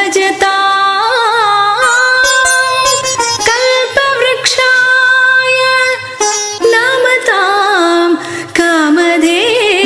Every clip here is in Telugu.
భజతా కల్పవృక్షాయ నమతాం కామధేనవే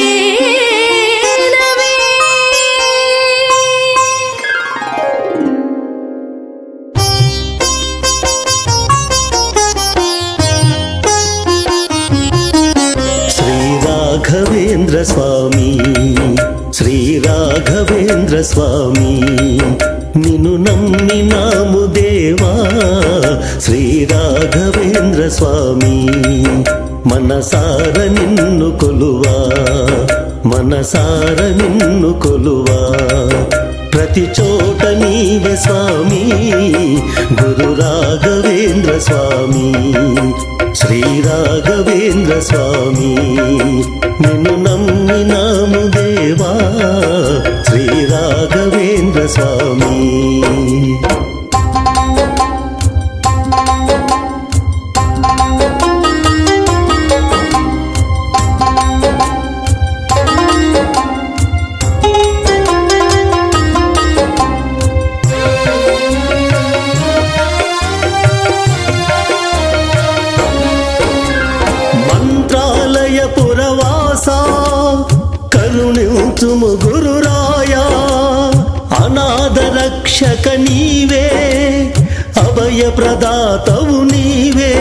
శ్రీ రాఘవేంద్ర స్వామి శ్రీ రాఘవేంద్ర స్వామి నిన్ను నమ్మినాము దేవా శ్రీ రాఘవేంద్ర స్వామి మనసార నిన్ను కొలువా మనసార నిన్ను కొలువా ప్రతి చోట నీవే స్వామి గురు రాఘవేంద్ర స్వామి శ్రీ రాఘవేంద్ర స్వామి నిన్ను నమ్మినాము దేవా శ్రీ రాఘవేంద్ర స్వామి మంత్రాలయ పురవాస కరుణించుము గురురాయా అనాథ రక్షక నీవే అభయ ప్రదాతవు నీవే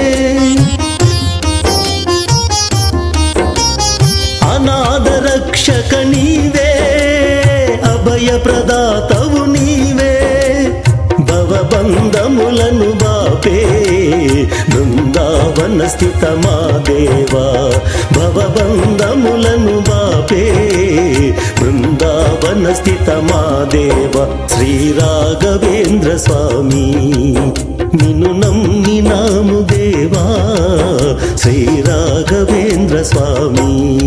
అనాథ రక్షక నీవే అభయ ప్రదాతవు నీవే భవబంధములను బాపే బృందావన స్థిత మా దేవా భవబంధములను బాపే బృందావన స్థిత మా దేవ శ్రీ రాఘవేంద్ర స్వామి నిన్ను నమ్మినాము దేవా శ్రీ రాఘవేంద్ర స్వామి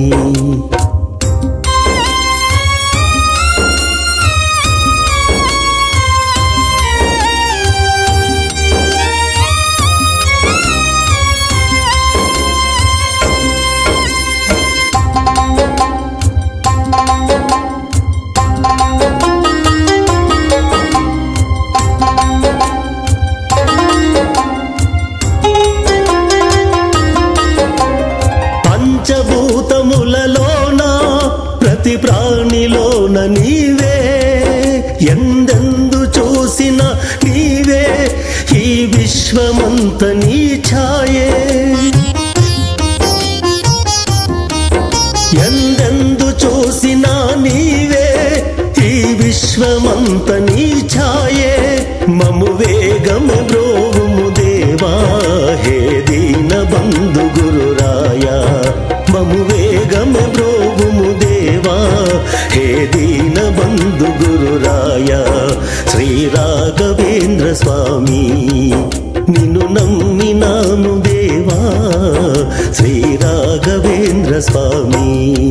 పంచభూతములలోన ప్రతి ప్రాణిలోన నీవే ఎందెందు చూసిన నీవే ఈ విశ్వమంత నీ ఛాయే ఎందెందు చూసినా నీవే ఈ విశ్వమంత నీ ఛాయే మము వేగము బ్రోవుము దేవా హే దీన బంధు గురురాయ మము వేగము బ్రోవుము దేవా హే దీన బంధు గురురాయ శ్రీ రాఘవేంద్ర స్వామి నిన్ను నమ్మినాము దేవా శ్రీ రాఘవేంద్ర స్వామి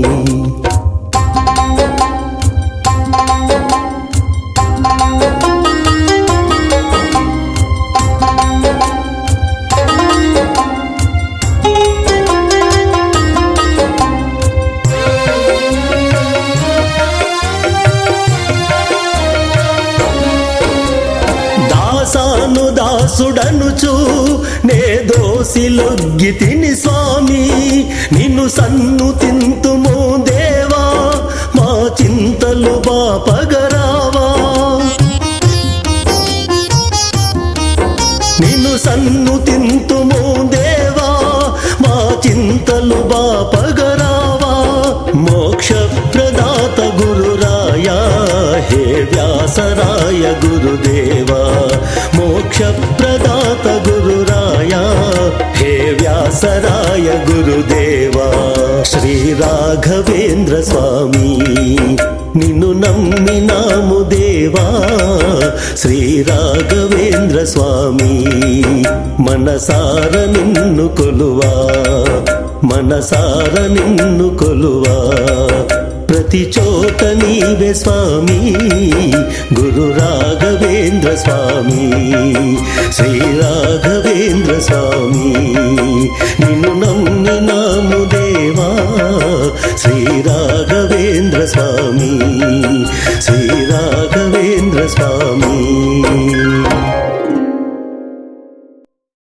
దాసాను దాసుడనుచు నే దోసిలొగ్గి తిని స్వామి నిన్ను సన్ను తింతుము దేవా మా చింతలు బాపగరావా నిన్ను సన్ను తింతుము దేవా మా చింతలు బాపగరావా మోక్ష ప్రదాత గురురాయ హే వ్యాసరాయ గురుదేవా మోక్ష ప్రదాత గురురాయ హే వ్యాసరాయ గురుదేవా శ్రీ రాఘవేంద్ర స్వామి నిన్ను నమ్మినాము దేవా శ్రీ రాఘవేంద్ర స్వామి మనసార నిన్ను కొలువా మనసార నిన్ను కొలువా ప్రతి చోట నీవే స్వామి గురు రాఘవేంద్ర స్వామి శ్రీ రాఘవేంద్ర స్వామి నిన్ను నమ్మినాము దేవా శ్రీ రాఘవేంద్ర స్వామి శ్రీ రాఘవేంద్ర రాఘవేంద్ర స్వామి